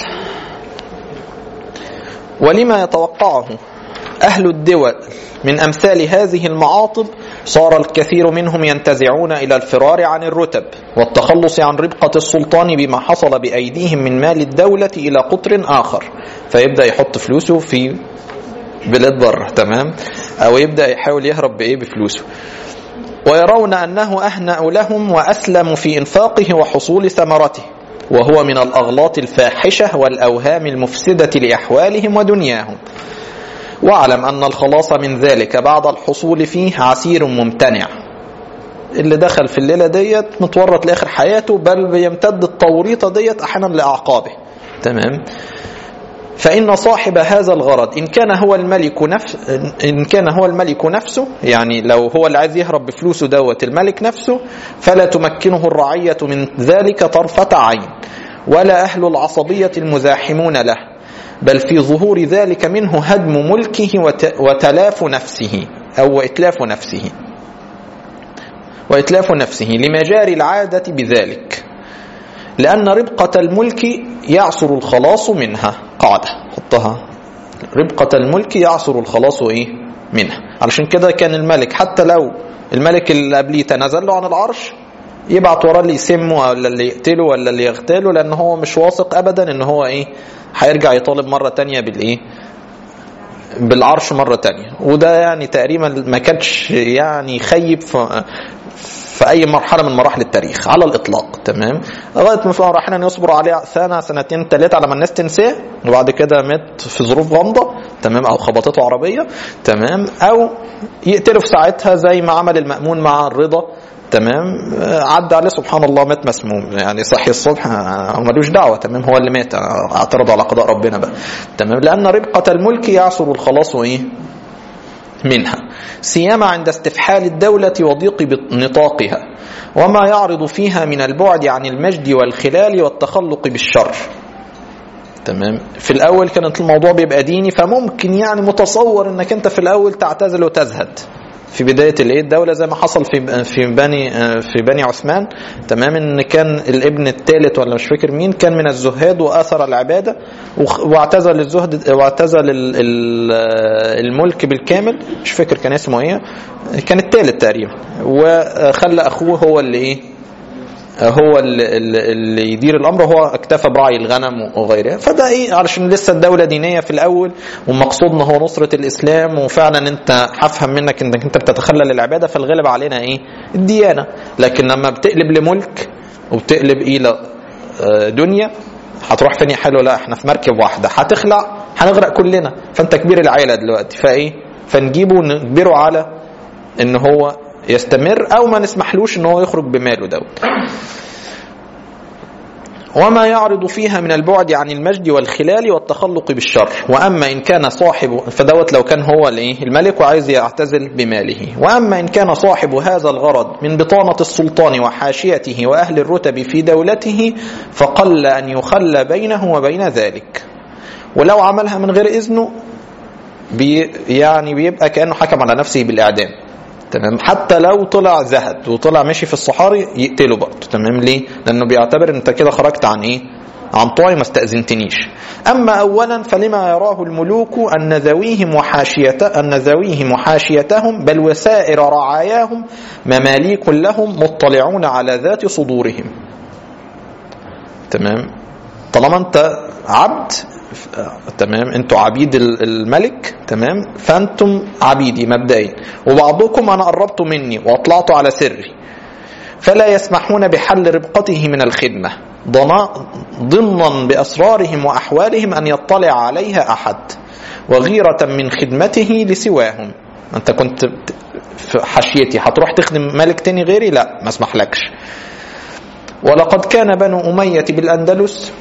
ولما يتوقعه أهل الدول من أمثال هذه المعاطب صار الكثير منهم ينتزعون إلى الفرار عن الرتب والتخلص عن ربقة السلطان بما حصل بأيديهم من مال الدولة إلى قطر آخر فيبدأ يحط فلوسه في بلاد بره تمام أو يبدأ يحاول يهرب بإيه بفلوسه ويرون أنه أهنأ لهم وأسلم في إنفاقه وحصول ثمرته وهو من الأغلاط الفاحشة والأوهام المفسدة لأحوالهم ودنياهم واعلم أن الخلاص من ذلك بعد الحصول فيه عسير ممتنع اللي دخل في الليلة ديت متورط لآخر حياته بل بيمتد التوريطة ديت أحيانا لأعقابه تمام فإن صاحب هذا الغرض إن كان هو الملك نفس إن كان هو الملك نفسه يعني لو هو اللي عايز يهرب بفلوسه دوت الملك نفسه فلا تمكنه الرعية من ذلك طرفة عين ولا أهل العصبية المزاحمون له بل في ظهور ذلك منه هدم ملكه وتلاف نفسه أو إتلاف نفسه وإتلاف نفسه لمجاري العادة بذلك لأن ربقة الملك يعصر الخلاص منها قاعدة حطها ربقة الملك يعصر الخلاص إيه منها علشان كده كان الملك حتى لو الملك اللي قبليه تنازل له عن العرش يبعت وراه اللي يسمه ولا اللي يقتله ولا اللي يغتاله لان هو مش واثق ابدا ان هو ايه هيرجع يطالب مره تانية بالايه بالعرش مره تانية وده يعني تقريبا ما كانش يعني خيب في في اي مرحله من مراحل التاريخ على الاطلاق تمام لغايه ما احيانا يصبروا عليه سنه سنتين ثلاثه على ما الناس تنساه وبعد كده مات في ظروف غامضه تمام او خبطته عربيه تمام او يقتله في ساعتها زي ما عمل المامون مع الرضا تمام عدى عليه سبحان الله مات مسموم يعني صحي الصبح ملوش دعوه تمام هو اللي مات اعترض على قضاء ربنا بقى تمام لان ربقه الملك يعصر الخلاص وايه منها سيما عند استفحال الدولة وضيق نطاقها وما يعرض فيها من البعد عن المجد والخلال والتخلق بالشر تمام في الاول كانت الموضوع بيبقى ديني فممكن يعني متصور انك انت في الاول تعتزل وتزهد في بدايه الايه الدوله زي ما حصل في في بني في بني عثمان تمام ان كان الابن الثالث ولا مش فاكر مين كان من الزهاد واثر العباده واعتزل الزهد واعتزل الملك بالكامل مش فاكر كان اسمه ايه كان الثالث تقريبا وخلى اخوه هو اللي ايه هو اللي يدير الامر وهو اكتفى برعي الغنم وغيرها فده ايه علشان لسه الدوله دينيه في الاول ومقصودنا هو نصره الاسلام وفعلا انت هفهم منك انك انت بتتخلل العباده فالغالب علينا ايه الديانه لكن لما بتقلب لملك وبتقلب الى دنيا هتروح فين يا حلو لا احنا في مركب واحده هتخلع هنغرق كلنا فانت كبير العيله دلوقتي فايه فنجيبه ونجبره على ان هو يستمر او ما نسمحلوش ان هو يخرج بماله دوت وما يعرض فيها من البعد عن المجد والخلال والتخلق بالشر وأما إن كان صاحب فدوت لو كان هو الإيه؟ الملك وعايز يعتزل بماله وأما إن كان صاحب هذا الغرض من بطانة السلطان وحاشيته وأهل الرتب في دولته فقل أن يخلى بينه وبين ذلك ولو عملها من غير إذنه بي يعني بيبقى كأنه حكم على نفسه بالإعدام تمام حتى لو طلع زهد وطلع مشي في الصحاري يقتله برضه تمام ليه لانه بيعتبر انت كده خرجت عن ايه عن طوعي ما استأذنتنيش أما أولا فلما يراه الملوك أن ذويهم وحاشيته أن ذويهم وحاشيتهم بل وسائر رعاياهم مماليك لهم مطلعون على ذات صدورهم تمام طالما أنت عبد تمام انتوا عبيد الملك تمام فانتم عبيدي مبدئيا وبعضكم انا قربت مني واطلعت على سري فلا يسمحون بحل ربقته من الخدمه ضمنا باسرارهم واحوالهم ان يطلع عليها احد وغيره من خدمته لسواهم انت كنت في حاشيتي هتروح تخدم ملك تاني غيري لا ما اسمحلكش ولقد كان بنو اميه بالاندلس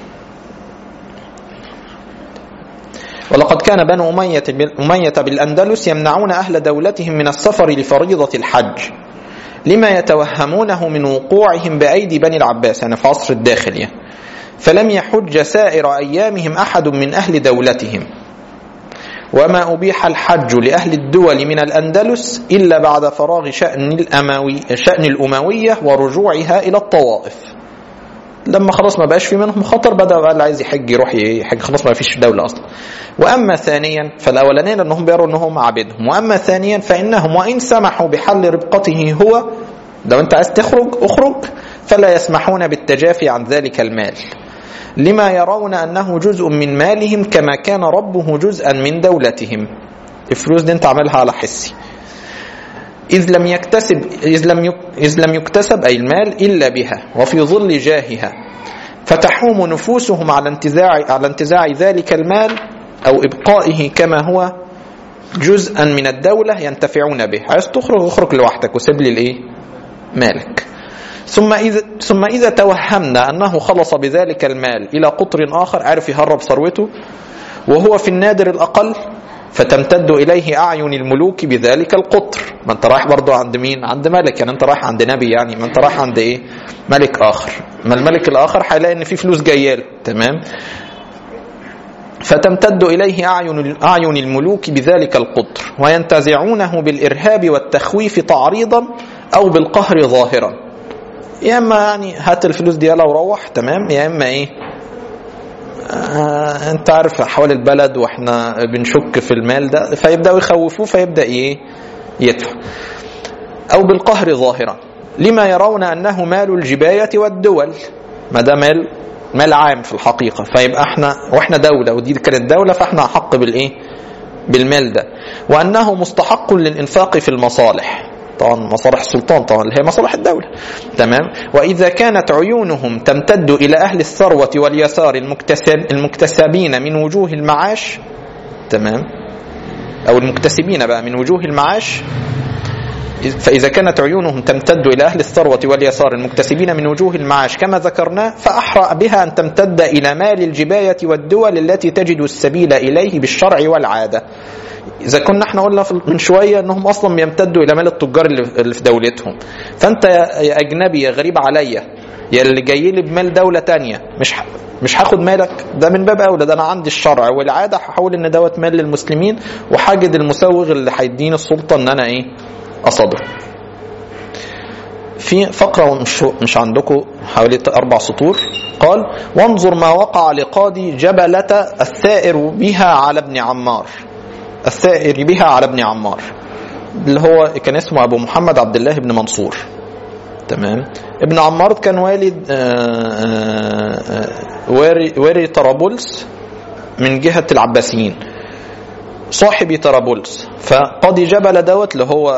ولقد كان بنو أمية, أمية بالأندلس يمنعون أهل دولتهم من السفر لفريضة الحج لما يتوهمونه من وقوعهم بأيدي بني العباس يعني في عصر الداخلية فلم يحج سائر أيامهم أحد من أهل دولتهم وما أبيح الحج لأهل الدول من الأندلس إلا بعد فراغ شأن, الأموي شأن الأموية ورجوعها إلى الطوائف لما خلاص ما بقاش في منهم خطر بدا بقى اللي عايز يحج يروح يحج خلاص ما فيش دوله اصلا واما ثانيا فالاولانيين انهم بيروا انهم عبيدهم واما ثانيا فانهم وان سمحوا بحل ربقته هو لو انت عايز تخرج اخرج فلا يسمحون بالتجافي عن ذلك المال لما يرون انه جزء من مالهم كما كان ربه جزءا من دولتهم الفلوس دي انت عاملها على حسي إذ لم يكتسب إذ لم إذ لم يكتسب أي المال إلا بها وفي ظل جاهها فتحوم نفوسهم على انتزاع على انتزاع ذلك المال أو إبقائه كما هو جزءا من الدولة ينتفعون به عايز تخرج اخرج لوحدك وسيب لي الايه مالك ثم إذا, ثم إذا توهمنا أنه خلص بذلك المال إلى قطر آخر عرف يهرب ثروته وهو في النادر الأقل فتمتد إليه أعين الملوك بذلك القطر ما أنت رايح برضو عند مين عند ملك يعني أنت رايح عند نبي يعني ما أنت رايح عند إيه ملك آخر ما الملك الآخر هيلاقي إن في فلوس جاية له تمام فتمتد إليه أعين أعين الملوك بذلك القطر وينتزعونه بالإرهاب والتخويف تعريضا أو بالقهر ظاهرا يا إما يعني هات الفلوس دي يلا وروح تمام يا إما إيه آه انت عارف احوال البلد واحنا بنشك في المال ده فيبداوا يخوفوه فيبدا ايه يدفع او بالقهر ظاهرا لما يرون انه مال الجبايه والدول ما ده مال مال عام في الحقيقه فيبقى احنا واحنا دوله ودي كانت دوله فاحنا احق بالايه بالمال ده وانه مستحق للانفاق في المصالح طبعا مصالح السلطان طبعا اللي هي مصالح الدولة تمام وإذا كانت عيونهم تمتد إلى أهل الثروة واليسار المكتسب المكتسبين من وجوه المعاش تمام أو المكتسبين بقى من وجوه المعاش فإذا كانت عيونهم تمتد إلى أهل الثروة واليسار المكتسبين من وجوه المعاش كما ذكرنا فأحرى بها أن تمتد إلى مال الجباية والدول التي تجد السبيل إليه بالشرع والعادة إذا كنا احنا قلنا من شوية أنهم أصلا بيمتدوا إلى مال التجار اللي في دولتهم فأنت يا أجنبي يا غريب عليا يا اللي جاي لي بمال دولة تانية مش مش هاخد مالك ده من باب اولى ده انا عندي الشرع والعاده هحاول ان دوت مال للمسلمين وحاجد المسوغ اللي هيديني السلطه ان انا ايه اصادره في فقرة مش, مش عندكم حوالي أربع سطور قال وانظر ما وقع لقاضي جبلة الثائر بها على ابن عمار الثائر بها على ابن عمار اللي هو كان اسمه أبو محمد عبد الله بن منصور تمام ابن عمار كان والد واري, واري طرابلس من جهة العباسيين صاحب طرابلس فقاضي جبل دوت اللي هو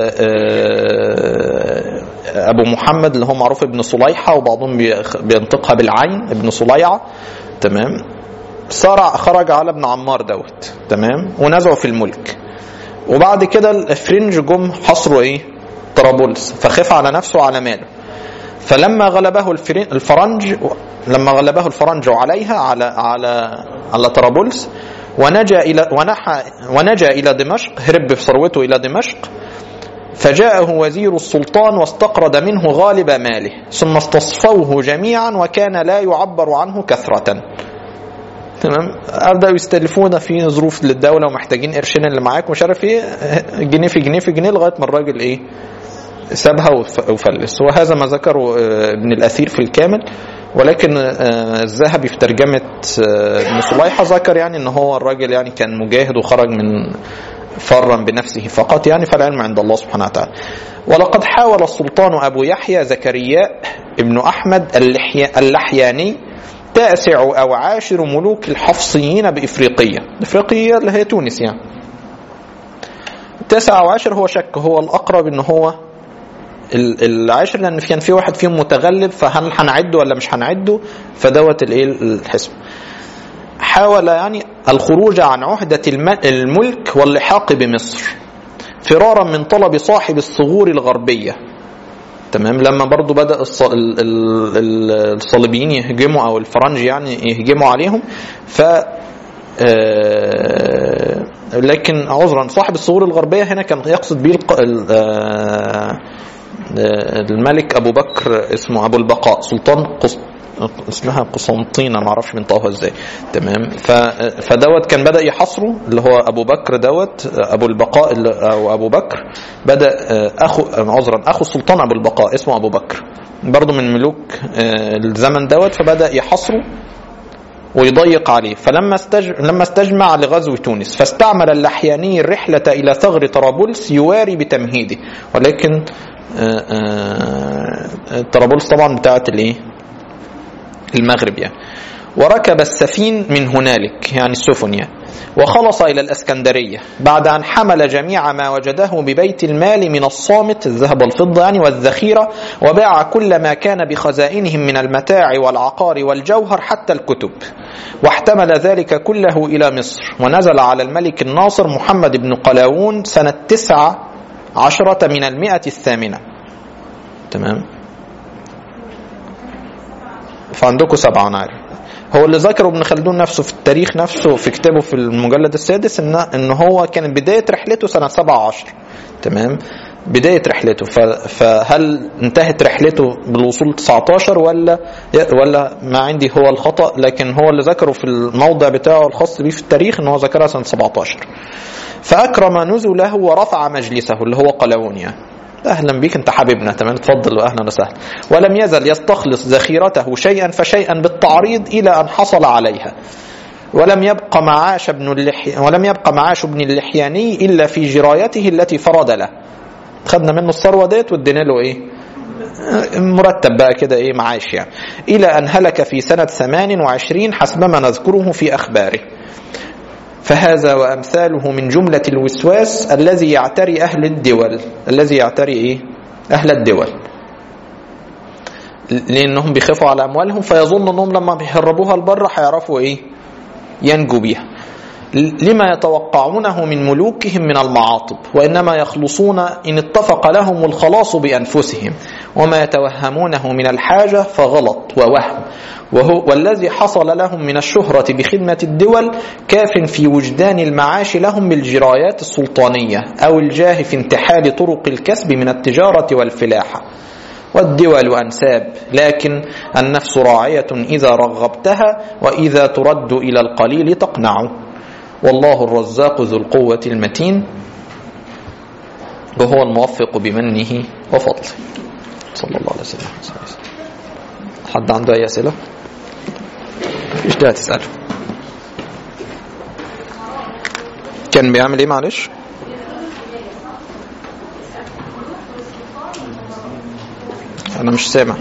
ابو محمد اللي هو معروف ابن صليحه وبعضهم بينطقها بالعين ابن صليعه تمام صار خرج على ابن عمار دوت تمام ونزعوا في الملك وبعد كده الفرنج جم حصروا ايه طرابلس فخاف على نفسه وعلى ماله فلما غلبه الفرنج لما غلبه الفرنج عليها على على على طرابلس ونجا الى ونحى ونجا الى دمشق هرب بثروته الى دمشق فجاءه وزير السلطان واستقرض منه غالب ماله ثم استصفوه جميعا وكان لا يعبر عنه كثرة تمام ابداوا يستلفونا في ظروف للدوله ومحتاجين قرشين اللي معاك ومش عارف ايه جنيه في جنيه في جنيه لغايه ما الراجل ايه سابها وف- وفلس وهذا ما ذكره آه، ابن الاثير في الكامل ولكن آه، الذهبي في ترجمه آه، ابن صليحه ذكر يعني ان هو الراجل يعني كان مجاهد وخرج من فرا بنفسه فقط يعني فالعلم عند الله سبحانه وتعالى ولقد حاول السلطان أبو يحيى زكرياء ابن أحمد اللحي... اللحياني تاسع أو عاشر ملوك الحفصيين بإفريقية إفريقية اللي هي تونس يعني تاسع أو عاشر هو شك هو الأقرب إن هو ال- العاشر لأن كان في واحد فيهم متغلب فهل هنعده ولا مش هنعده فدوت الإيه الحسب حاول يعني الخروج عن عهدة الم- الملك واللحاق بمصر فرارا من طلب صاحب الثغور الغربية تمام لما برضو بدأ الص- ال- ال- ال- الصليبيين يهجموا أو الفرنج يعني يهجموا عليهم ف آه، لكن عذرا صاحب الثغور الغربية هنا كان يقصد به الق- ال- آه، آه، الملك أبو بكر اسمه أبو البقاء سلطان قسط اسمها قسنطينة ما اعرفش بينطقوها ازاي تمام ف... فدوت كان بدا يحاصره اللي هو ابو بكر دوت ابو البقاء اللي- او ابو بكر بدا آه، اخو آه، عذرا اخو السلطان ابو البقاء اسمه ابو بكر برضه من ملوك آه، الزمن دوت فبدا يحاصره ويضيق عليه فلما استج... لما استجمع لغزو تونس فاستعمل اللحياني الرحلة إلى ثغر طرابلس يواري بتمهيده ولكن آه، آه، طرابلس طبعا بتاعت الايه المغرب يعني وركب السفين من هنالك يعني السفن يعني وخلص إلى الأسكندرية بعد أن حمل جميع ما وجده ببيت المال من الصامت الذهب والفضة يعني والذخيرة وباع كل ما كان بخزائنهم من المتاع والعقار والجوهر حتى الكتب واحتمل ذلك كله إلى مصر ونزل على الملك الناصر محمد بن قلاوون سنة تسعة عشرة من المئة الثامنة تمام فعندكم سبعة أنا عارف هو اللي ذكره ابن خلدون نفسه في التاريخ نفسه في كتابه في المجلد السادس ان ان هو كانت بدايه رحلته سنه 17 تمام بدايه رحلته ف- فهل انتهت رحلته بالوصول 19 ولا ولا ما عندي هو الخطا لكن هو اللي ذكره في الموضع بتاعه الخاص بيه في التاريخ ان هو ذكرها سنه 17 فاكرم نزله ورفع مجلسه اللي هو قلاوون يعني اهلا بيك انت حبيبنا تمام اتفضل واهلا وسهلا ولم يزل يستخلص ذخيرته شيئا فشيئا بالتعريض الى ان حصل عليها ولم يبق معاش ابن اللحي ولم يبق معاش ابن اللحياني الا في جرايته التي فرض له خدنا منه الثروه ديت وادينا له ايه مرتب بقى كده ايه معاش يعني الى ان هلك في سنه 28 حسبما نذكره في اخباره فهذا وأمثاله من جملة الوسواس الذي يعتري أهل الدول الذي يعتري إيه؟ أهل الدول لأنهم بيخافوا على أموالهم فيظن أنهم لما بيهربوها لبره هيعرفوا إيه؟ ينجوا بيها لما يتوقعونه من ملوكهم من المعاطب وإنما يخلصون إن اتفق لهم الخلاص بأنفسهم وما يتوهمونه من الحاجة فغلط ووهم وهو والذي حصل لهم من الشهرة بخدمة الدول كاف في وجدان المعاش لهم بالجرايات السلطانية أو الجاه في انتحال طرق الكسب من التجارة والفلاحة والدول أنساب لكن النفس راعية إذا رغبتها وإذا ترد إلى القليل تقنع والله الرزاق ذو القوة المتين وهو الموفق بمنه وفضله صلى الله عليه وسلم حد عنده أي أسئلة؟ ايش ده تسأله؟ كان بيعمل ايه معلش؟ انا مش سامع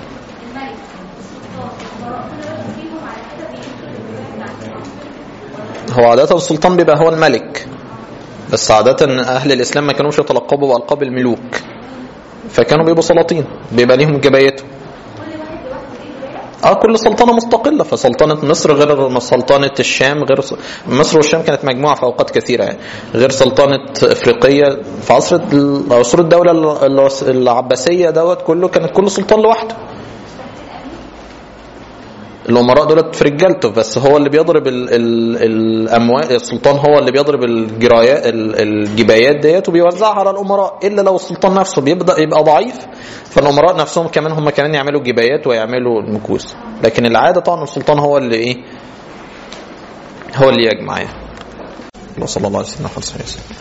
هو عادة السلطان بيبقى هو الملك بس عادة أهل الإسلام ما كانوش يتلقبوا بألقاب الملوك فكانوا بيبقوا سلاطين بيبقى ليهم جبايتهم اه كل سلطنه مستقله فسلطنه مصر غير سلطنه الشام غير مصر والشام كانت مجموعه في اوقات كثيره يعني غير سلطنه افريقيه في عصر عصور الدوله العباسيه دوت كله كانت كل سلطان لوحده الامراء دولت في رجالته بس هو اللي بيضرب ال ال الاموال السلطان هو اللي بيضرب الجرايات ال- الجبايات ديت وبيوزعها على الامراء الا لو السلطان نفسه بيبدا يبقى ضعيف فالامراء نفسهم كمان هم كمان يعملوا الجبايات ويعملوا المكوس لكن العاده طبعا السلطان هو اللي ايه هو اللي يجمع يعني وصلى الله عليه وسلم